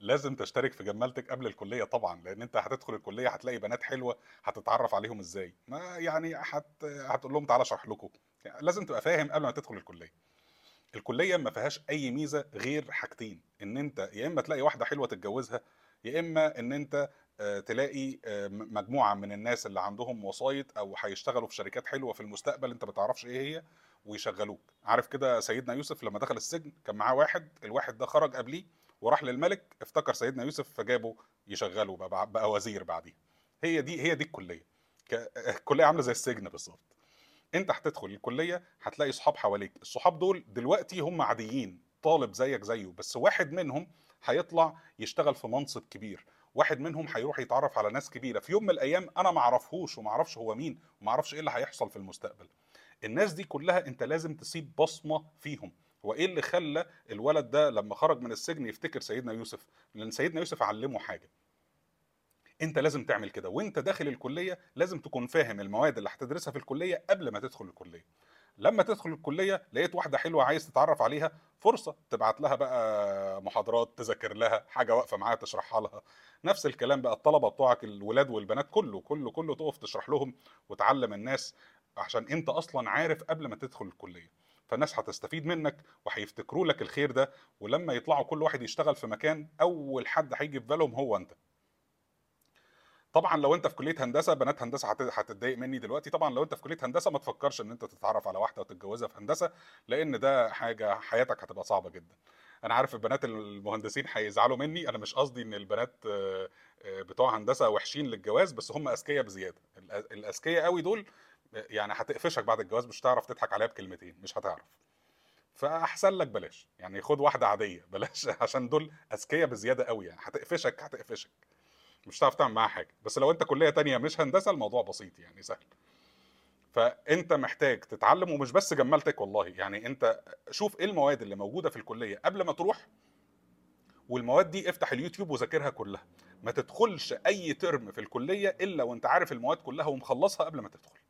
لازم تشترك في جمالتك قبل الكليه طبعا لان انت هتدخل الكليه هتلاقي بنات حلوه هتتعرف عليهم ازاي ما يعني هت... هتقول لهم تعالى اشرح لكم يعني لازم تبقى فاهم قبل ما تدخل الكليه الكليه ما فيهاش اي ميزه غير حاجتين ان انت يا اما تلاقي واحده حلوه تتجوزها يا اما ان انت آه، تلاقي آه، م- مجموعه من الناس اللي عندهم وسايط او هيشتغلوا في شركات حلوه في المستقبل انت ما تعرفش ايه هي ويشغلوك عارف كده سيدنا يوسف لما دخل السجن كان معاه واحد الواحد ده خرج قبليه وراح للملك افتكر سيدنا يوسف فجابه يشغله بقى, بقى وزير بعديه هي دي هي دي الكليه ك- الكليه عامله زي السجن بالظبط انت هتدخل الكليه هتلاقي صحاب حواليك الصحاب دول دلوقتي هم عاديين طالب زيك زيه بس واحد منهم هيطلع يشتغل في منصب كبير واحد منهم هيروح يتعرف على ناس كبيره في يوم من الايام انا ما اعرفهوش وما اعرفش هو مين وما اعرفش ايه اللي هيحصل في المستقبل الناس دي كلها انت لازم تسيب بصمه فيهم هو ايه اللي خلى الولد ده لما خرج من السجن يفتكر سيدنا يوسف لان سيدنا يوسف علمه حاجه انت لازم تعمل كده وانت داخل الكليه لازم تكون فاهم المواد اللي هتدرسها في الكليه قبل ما تدخل الكليه لما تدخل الكليه لقيت واحده حلوه عايز تتعرف عليها فرصه تبعت لها بقى محاضرات تذاكر لها حاجه واقفه معاها تشرحها لها نفس الكلام بقى الطلبه بتوعك الولاد والبنات كله كله كله تقف تشرح لهم وتعلم الناس عشان انت اصلا عارف قبل ما تدخل الكليه فالناس هتستفيد منك وهيفتكروا لك الخير ده ولما يطلعوا كل واحد يشتغل في مكان اول حد هيجي في بالهم هو انت طبعا لو انت في كليه هندسه بنات هندسه هت- هتتضايق مني دلوقتي طبعا لو انت في كليه هندسه ما تفكرش ان انت تتعرف على واحده وتتجوزها في هندسه لان ده حاجه حياتك هتبقى صعبه جدا انا عارف البنات المهندسين هيزعلوا مني انا مش قصدي ان البنات آه، آه، بتوع هندسه وحشين للجواز بس هم اذكياء بزياده الأ- الاذكياء قوي دول آه، يعني هتقفشك بعد الجواز مش هتعرف تضحك عليها بكلمتين مش هتعرف فاحسن لك بلاش يعني خد واحده عاديه بلاش عشان دول اذكياء بزياده قوي يعني هتقفشك هتقفشك مش هتعرف تعمل معاها حاجه بس لو انت كليه تانية مش هندسه الموضوع بسيط يعني سهل فانت محتاج تتعلم ومش بس جمالتك والله يعني انت شوف ايه المواد اللي موجوده في الكليه قبل ما تروح والمواد دي افتح اليوتيوب وذاكرها كلها ما تدخلش اي ترم في الكليه الا وانت عارف المواد كلها ومخلصها قبل ما تدخل